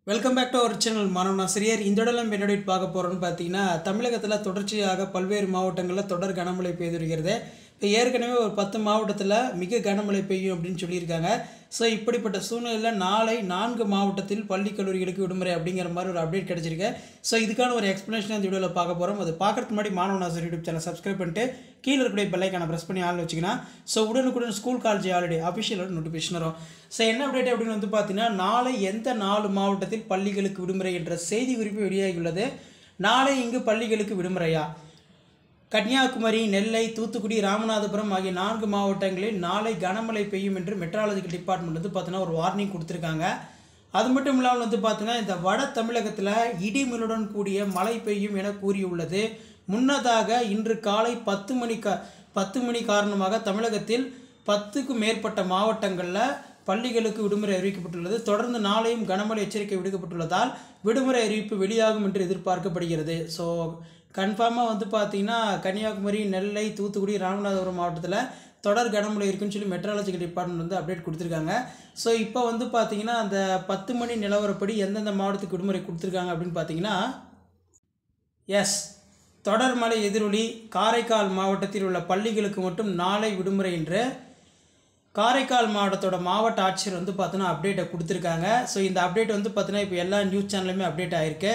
welcome back to our channel Maanavan Aasiriyar இந்த இடத்துல என்னோட பார்க்க போகிறோம்னு பார்த்தீங்கன்னா தமிழகத்தில் தொடர்ச்சியாக பல்வேறு மாவட்டங்களில் தொடர் கனமழை பெய்து வருகிறது இப்போ ஏற்கனவே ஒரு பத்து மாவட்டத்தில் மிக கனமழை பெய்யும் அப்படின்னு சொல்லியிருக்காங்க ஸோ இப்படிப்பட்ட சூழ்நிலையில் நாளை நான்கு மாவட்டத்தில் பள்ளி கல்லூரிகளுக்கு விடுமுறை அப்படிங்கிற மாதிரி ஒரு அப்டேட் கிடச்சிருக்கு ஸோ இதுக்கான ஒரு எக்ஸ்ப்ளனேஷன் இந்த வீடியோவில் பார்க்க போகிறோம் அது பார்க்கறதுக்கு முன்னாடி மாணவன் ஆசிரியர் யூடியூப் சேனல் சப்ஸ்கிரைப் பண்ணிட்டு கீழே இருக்கக்கூடிய பெல்லைக்கான ப்ரெஸ் பண்ணி ஆள் வச்சிங்கன்னா ஸோ உடனுக்குடன் ஸ்கூல் காலேஜ் ஆல்ரெடி அஃபிஷியலோட நோட்டிஃபிகேஷன் வரும் ஸோ என்ன அப்டேட் அப்படின்னு வந்து பார்த்தீங்கன்னா நாளை எந்த நாலு மாவட்டத்தில் பள்ளிகளுக்கு விடுமுறை என்ற செய்தி குறிப்பு வெளியாகியுள்ளது நாளை இங்கு பள்ளிகளுக்கு விடுமுறையா கன்னியாகுமரி நெல்லை தூத்துக்குடி ராமநாதபுரம் ஆகிய நான்கு மாவட்டங்களில் நாளை கனமழை பெய்யும் என்று மெட்ராலஜிக்கல் டிபார்ட்மெண்ட் வந்து பார்த்தீங்கன்னா ஒரு வார்னிங் கொடுத்துருக்காங்க அது மட்டும் இல்லாமல் வந்து பார்த்தீங்கன்னா இந்த வட தமிழகத்தில் இடிமின்னுடன் கூடிய மழை பெய்யும் என கூறியுள்ளது முன்னதாக இன்று காலை பத்து மணி கா பத்து மணி காரணமாக தமிழகத்தில் பத்துக்கும் மேற்பட்ட மாவட்டங்களில் பள்ளிகளுக்கு விடுமுறை அறிவிக்கப்பட்டுள்ளது தொடர்ந்து நாளையும் கனமழை எச்சரிக்கை விடுக்கப்பட்டுள்ளதால் விடுமுறை அறிவிப்பு வெளியாகும் என்று எதிர்பார்க்கப்படுகிறது ஸோ கன்ஃபார்மாக வந்து பார்த்தீங்கன்னா கன்னியாகுமரி நெல்லை தூத்துக்குடி ராமநாதபுரம் மாவட்டத்தில் தொடர் கனமழை இருக்குன்னு சொல்லி மெட்ராலஜிக்கல் டிபார்ட்மெண்ட் வந்து அப்டேட் கொடுத்துருக்காங்க ஸோ இப்போ வந்து பார்த்தீங்கன்னா அந்த பத்து மணி நிலவரப்படி எந்தெந்த மாவட்டத்துக்கு விடுமுறை கொடுத்துருக்காங்க அப்படின்னு பார்த்தீங்கன்னா எஸ் தொடர் மழை எதிரொலி காரைக்கால் மாவட்டத்தில் உள்ள பள்ளிகளுக்கு மட்டும் நாளை விடுமுறை என்று காரைக்கால் மாவட்டத்தோட மாவட்ட ஆட்சியர் வந்து பார்த்தீங்கன்னா அப்டேட்டை கொடுத்துருக்காங்க ஸோ இந்த அப்டேட் வந்து பார்த்தீங்கன்னா இப்போ எல்லா நியூஸ் சேனலுமே அப்டேட் ஆகிருக்கு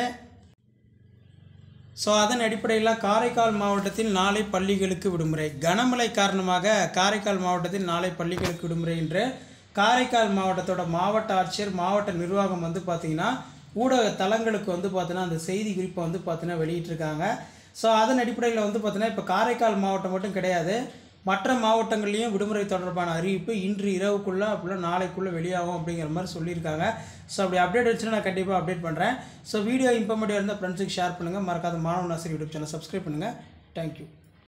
ஸோ அதன் அடிப்படையில் காரைக்கால் மாவட்டத்தில் நாளை பள்ளிகளுக்கு விடுமுறை கனமழை காரணமாக காரைக்கால் மாவட்டத்தில் நாளை பள்ளிகளுக்கு விடுமுறை என்று காரைக்கால் மாவட்டத்தோட மாவட்ட ஆட்சியர் மாவட்ட நிர்வாகம் வந்து பார்த்திங்கன்னா ஊடக தளங்களுக்கு வந்து பார்த்தீங்கன்னா அந்த செய்தி குறிப்பை வந்து பார்த்தீங்கன்னா வெளியிட்டிருக்காங்க ஸோ அதன் அடிப்படையில் வந்து பார்த்தீங்கன்னா இப்போ காரைக்கால் மாவட்டம் மட்டும் கிடையாது மற்ற மாவட்டங்கள்லேயும் விடுமுறை தொடர்பான அறிவிப்பு இன்று இரவுக்குள்ளே அப்படிலாம் நாளைக்குள்ளே வெளியாகும் அப்படிங்கிற மாதிரி சொல்லியிருக்காங்க ஸோ அப்படி அப்டேட் வச்சுன்னா நான் கண்டிப்பாக அப்டேட் பண்ணுறேன் ஸோ வீடியோ இன்ஃபர்மேட்டிவ் இருந்தால் ஃப்ரெண்ட்ஸுக்கு ஷேர் பண்ணுங்கள் மறக்காத Maanavan Aasiriyar YouTube channel subscribe பண்ணுங்கள் தேங்க்யூ